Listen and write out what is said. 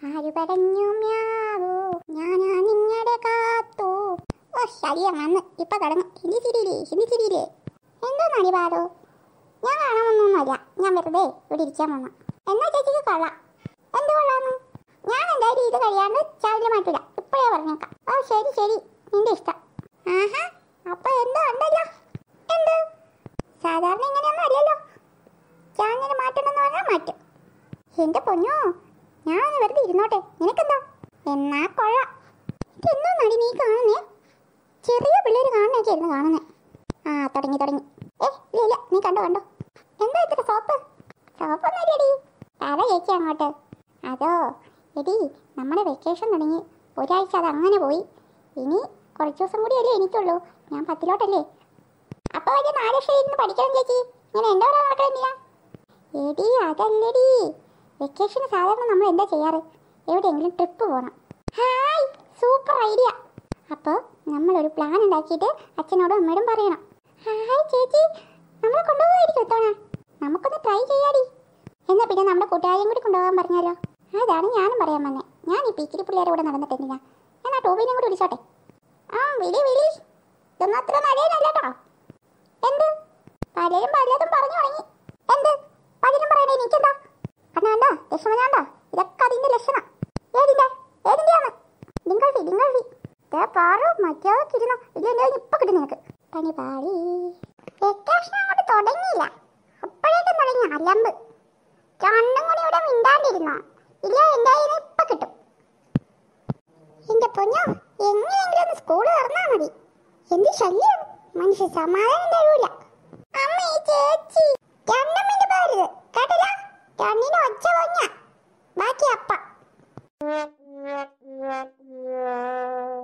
ആര് പറഞ്ഞു മ്യാവൂ ഞാനാ നിങ്ങളുടെ കാത്തു ഓ ശരിയാ വന്ന് ഇപ്പൊ കടന്നു ഹിന്ദി ചിരിയില്ലേ ഹിന്ദി ചിരിയില്ലേ എന്തോന്നാടി പാടോ ഞാൻ കാണാമെന്നൊന്നുമല്ല ഞാൻ വെറുതെ ഇവിടെ ഇരിക്കാൻ വന്ന എന്നാ ചേച്ചിക്ക് കൊള്ളാം എന്ത് കൊള്ളാന്ന് ഞാൻ എന്തായാലും ഇത് കഴിയാണ്ട് ചാവിലെ മാറ്റില്ല ഇപ്പോഴേ പറഞ്ഞേക്കാം ഓ ശരി ശരി നിന്റെ ഇഷ്ടം ആഹാ അപ്പൊ എന്തോ ഉണ്ടല്ലോ എന്ത് സാധാരണ ഇങ്ങനെയൊന്നും അല്ലല്ലോ ചാനൽ മാറ്റണമെന്ന് പറഞ്ഞാൽ മാറ്റും എന്റെ പൊന്നോ ഞാനൊന്ന് വെറുതെ ഇരുന്നോട്ടെ നിനക്കെന്താ എന്നാ കൊള്ളാം ഇതെന്തോ നടി നീ കാണുന്നേ ചെറിയ പിള്ളേര് കാണുന്നൊക്കെ ആയിരുന്നു കാണുന്നേ ആ തുടങ്ങി തുടങ്ങി ഏ ഇല്ല ഇല്ല നീ കണ്ടോ കണ്ടോ എന്താ ഇത്ര സോപ്പ് സോപ്പൊന്നുമില്ലടി പറ ചേച്ചി അങ്ങോട്ട് അതോ എടി നമ്മുടെ വെക്കേഷൻ തുടങ്ങി ഒരാഴ്ച അത് അങ്ങനെ പോയി ഇനി കുറച്ച് ദിവസം കൂടിയല്ലേ എനിക്കുള്ളൂ ഞാൻ പത്തിലോട്ടല്ലേ അപ്പൊ വലിയ നാല് വർഷം ഇരുന്ന് പഠിക്കണം ചേച്ചി ഇങ്ങനെ എൻ്റെ കൂടെ നടക്കണമെന്നില്ല എടി അതല്ലടി വെക്കേഷന് സാധാരണ നമ്മൾ എന്താ ചെയ്യാറ് എവിടെയെങ്കിലും ട്രിപ്പ് പോകണം ഹായ് സൂപ്പർ ഐഡിയ അപ്പോൾ നമ്മളൊരു പ്ലാൻ ഉണ്ടാക്കിയിട്ട് അച്ഛനോടും അമ്മയോടും പറയണം ഹായ് ചേച്ചി നമ്മളെ കൊണ്ടുപോകായിരിക്കും ഇത്തവണ നമുക്കൊന്ന് ട്രൈ ചെയ്യാടി എന്നാ പിന്നെ നമ്മുടെ കൂട്ടുകാരെയും കൂടി കൊണ്ടുപോകാൻ പറഞ്ഞാലോ അതാണ് ഞാനും പറയാൻ വന്നേ ഞാൻ ഈ പീക്കിരി പിള്ളേരെ കൂടെ നടന്നിട്ടില്ല ഞാൻ ആ ടോബിനെയും കൂടി വിളിച്ചോട്ടെ ആ വിളി വിളി ഇതൊന്നും അത്ര നല്ലതല്ല കേട്ടോ എന്ത് പലരും പലതും പറഞ്ഞു തുടങ്ങി എന്ത് പലരും പറയണേ എനിക്കെന്താ കണ്ടാ ലക്ഷണം കണ്ടോ ഇതൊക്കെ അതിന്റെ ലക്ഷണം ഏതിന്റെ ഏതിന്റെയാണ് ഡിങ്കൾഫി ഡിങ്കൾഫി ദേ പാറു മര്യാദക്ക് ഇരുന്നോ ഇല്ല എന്റെ കയ്യിൽ ഇപ്പൊ കിട്ടും നിനക്ക് പണി പാടി വെക്കേഷൻ അങ്ങോട്ട് തുടങ്ങിയില്ല അപ്പോഴേക്കും തുടങ്ങി അലമ്പ് കണ്ണും കൂടി ഇവിടെ മിണ്ടാണ്ടിരുന്നോ ഇല്ല എന്റെ കയ്യിൽ ഇപ്പൊ കിട്ടും എന്റെ പൊന്നോ എങ്ങനെയെങ്കിലും ഒന്ന് സ്കൂള് തുറന്നാ മതി എന്ത് ശല്യം മനുഷ്യ സമാധാനം തരൂല അമ്മ ഈ ചേച്ചി രണ്ടും മിനിറ്റ് പോരുത് കേട്ടില്ല രണ്ടിന് ഒച്ച പൊഞ്ഞ ബാക്കി അപ്പ